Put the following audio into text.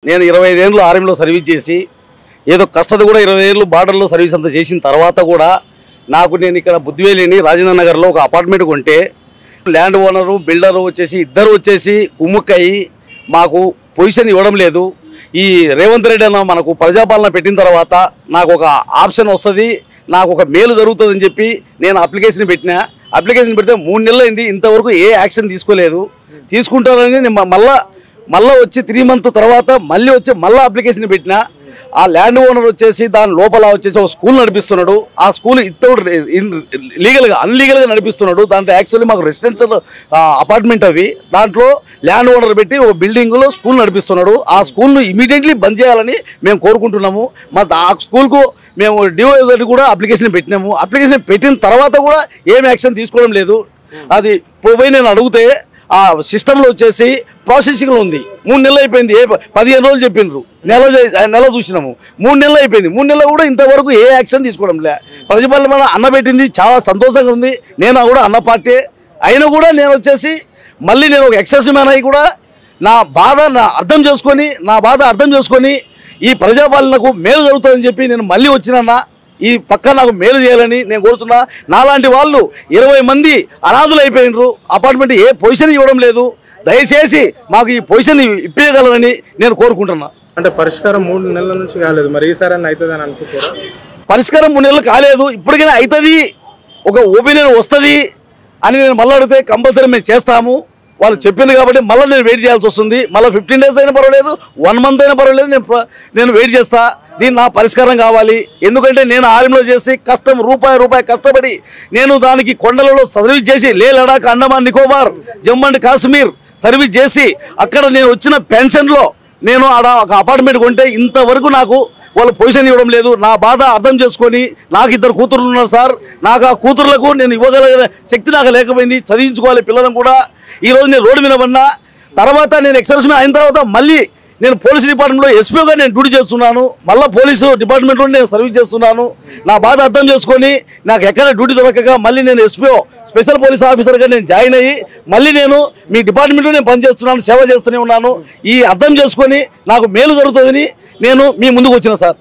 నేను ఇరవై ఐదేళ్ళు ఆర్మీలో సర్వీస్ చేసి ఏదో కష్టది కూడా ఇరవై ఏళ్ళు బార్డర్లో సర్వీస్ అంతా చేసిన తర్వాత కూడా నాకు నేను ఇక్కడ బుద్ధివేలిని రాజేంద్ర నగర్లో ఒక అపార్ట్మెంట్ కొంటే ల్యాండ్ ఓనరు బిల్డరు వచ్చేసి ఇద్దరు వచ్చేసి కుమ్ముక్కయి మాకు పొజిషన్ ఇవ్వడం లేదు ఈ రేవంత్ రెడ్డి అన్న మనకు ప్రజాపాలన పెట్టిన తర్వాత నాకు ఒక ఆప్షన్ వస్తుంది నాకు ఒక మేలు జరుగుతుందని చెప్పి నేను అప్లికేషన్ పెట్టినా అప్లికేషన్ పెడితే మూడు నెలలు అయింది ఇంతవరకు ఏ యాక్షన్ తీసుకోలేదు తీసుకుంటారని నేను మ- మళ్ళా మళ్ళీ వచ్చి త్రీ మంత్ తర్వాత మళ్ళీ వచ్చి మళ్ళీ అప్లికేషన్ పెట్టిన ఆ ల్యాండ్ ఓనర్ వచ్చేసి దాని లోపల వచ్చేసి ఒక స్కూల్ నడిపిస్తున్నాడు ఆ స్కూల్ ఇతడు లీగల్గా అన్లీగల్గా నడిపిస్తున్నాడు దాంట్లో యాక్చువల్లీ మాకు రెసిడెన్షియల్ అపార్ట్మెంట్ అవి దాంట్లో ల్యాండ్ ఓనర్ పెట్టి ఒక బిల్డింగ్లో స్కూల్ నడిపిస్తున్నాడు ఆ స్కూల్ను ఇమీడియట్లీ బంద్ చేయాలని మేము కోరుకుంటున్నాము మా ఆ స్కూల్కు మేము డిఓ గారికి కూడా అప్లికేషన్ పెట్టినాము అప్లికేషన్ పెట్టిన తర్వాత కూడా ఏం యాక్షన్ తీసుకోవడం లేదు అది పోయి నేను అడిగితే ఆ సిస్టంలో వచ్చేసి ప్రాసెసింగ్లో ఉంది మూడు నెలలు అయిపోయింది ఏ ప- పదిహేను రోజులు చెప్పిండ్రు నెల చే- ఆ నెల చూసినాము మూడు నెలలు అయిపోయింది మూడు నెలలు కూడా ఇంతవరకు ఏ యాక్షన్ తీసుకోవడం లే ప్రతిపాలన అన్న పెట్టింది చాలా సంతోషంగా ఉంది నేను కూడా అన్న పార్టీ అయినా కూడా నేను వచ్చేసి మళ్ళీ నేను ఒక ఎక్సెస్ మ్యాన్ అయి కూడా నా బాధ నా అర్థం చేసుకొని నా బాధ అర్థం చేసుకొని ఈ ప్రజాపాలనకు మేలు జరుగుతుందని చెప్పి నేను మళ్ళీ వచ్చినన్నా ఈ పక్క నాకు మేలు చేయాలని నేను కోరుతున్నా నాలాంటి వాళ్ళు ఇరవై మంది అనాథులు అయిపోయినరు అపార్ట్మెంట్ ఏ పొజిషన్ ఇవ్వడం లేదు దయచేసి మాకు ఈ పొజిషన్ ఇప్పగలరని నేను కోరుకుంటున్నా అంటే పరిష్కారం మూడు నెలల నుంచి కాలేదు మరి ఈసారి అన్న అవుతుంది అని అనుకుంటారా పరిష్కారం మూడు నెలలు కాలేదు ఇప్పటికైనా అవుతుంది ఒక ఒపీనియన్ వస్తుంది అని నేను మళ్ళీ అడిగితే కంపల్సరీ మేము చేస్తాము వాళ్ళు చెప్పింది కాబట్టి మళ్ళీ నేను వెయిట్ చేయాల్సి వస్తుంది మళ్ళీ ఫిఫ్టీన్ డేస్ అయినా పర్వాలేదు వన్ మంత్ అయినా పర్వాలేదు నేను ప్ర- నేను వెయిట్ చేస్తా దీని నా పరిష్కారం కావాలి ఎందుకంటే నేను ఆర్మీలో చేసి కష్టం రూపాయి రూపాయి కష్టపడి నేను దానికి కొండలలో సర్వీస్ చేసి లే లడాక్ అండమాన్ నికోబార్ జమ్మూ అండ్ కాశ్మీర్ సర్వీస్ చేసి అక్కడ నేను వచ్చిన పెన్షన్లో నేను ఆడ ఒక అపార్ట్మెంట్ కొంటే ఇంతవరకు నాకు వాళ్ళు పొజిషన్ ఇవ్వడం లేదు నా బాధ అర్థం చేసుకొని నాకు ఇద్దరు కూతుర్లు ఉన్నారు సార్ నాకు ఆ కూతుర్లకు నేను ఇవ్వగలిగిన శక్తి నాకు లేకపోయింది చదివించుకోవాలి పిల్లలను కూడా ఈరోజు నేను రోడ్డు మీద పడినా తర్వాత నేను ఎక్సర్స్ అయిన తర్వాత మళ్ళీ నేను పోలీస్ డిపార్ట్మెంట్లో ఎస్పీగా నేను డ్యూటీ చేస్తున్నాను మళ్ళీ పోలీసు డిపార్ట్మెంట్లో నేను సర్వీస్ చేస్తున్నాను నా బాధ అర్థం చేసుకొని నాకు ఎక్కడ డ్యూటీ దొరకక మళ్ళీ నేను ఎస్పీఓ స్పెషల్ పోలీస్ ఆఫీసర్గా నేను జాయిన్ అయ్యి మళ్ళీ నేను మీ డిపార్ట్మెంట్లో నేను పనిచేస్తున్నాను సేవ చేస్తూనే ఉన్నాను ఈ అర్థం చేసుకొని నాకు మేలు జరుగుతుందని నేను మీ ముందుకు వచ్చిన సార్